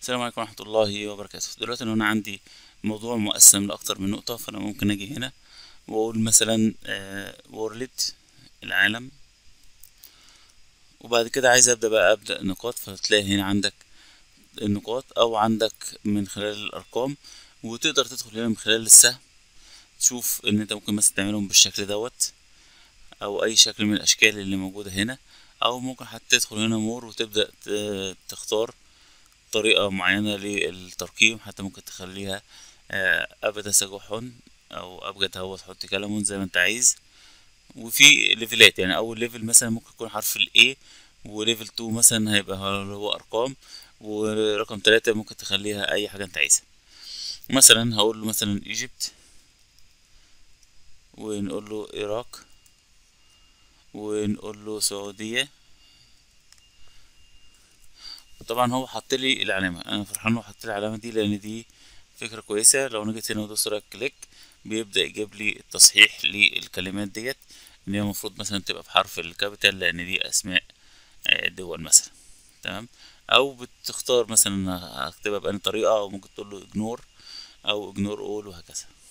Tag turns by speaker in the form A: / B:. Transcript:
A: السلام عليكم ورحمة الله وبركاته دلوقتي لو أنا عندي موضوع مقسم لأكتر من نقطة فأنا ممكن أجي هنا وأقول مثلا وورلد العالم وبعد كده عايز أبدأ بقى أبدأ نقاط فتلاقي هنا عندك النقاط أو عندك من خلال الأرقام وتقدر تدخل هنا من خلال السهم تشوف إن أنت ممكن مثلا تعملهم بالشكل دوت أو أي شكل من الأشكال اللي موجودة هنا أو ممكن حتى تدخل هنا مور وتبدأ ت- تختار طريقة معينة للترقيم حتى ممكن تخليها آه، أبدا سجحن أو أبجد هو تحط كلام زي ما أنت عايز وفي ليفلات يعني أول ليفل مثلا ممكن يكون حرف ال A وليفل 2 مثلا هيبقى اللي هو أرقام ورقم تلاتة ممكن تخليها أي حاجة أنت عايزها مثلا هقول له مثلا ايجيبت ونقول له العراق ونقول له سعودية طبعا هو حط لي العلامة انا فرحان انه حط لي العلامة دي لان دي فكرة كويسة لو انا جيت هنا ودوست رايت كليك بيبدأ يجيب لي التصحيح للكلمات ديت ان هي المفروض مثلا تبقى بحرف الكابيتال لان دي اسماء آه، دول مثلا تمام او بتختار مثلا هكتبها بأي طريقة او ممكن تقول له اجنور او اجنور اول وهكذا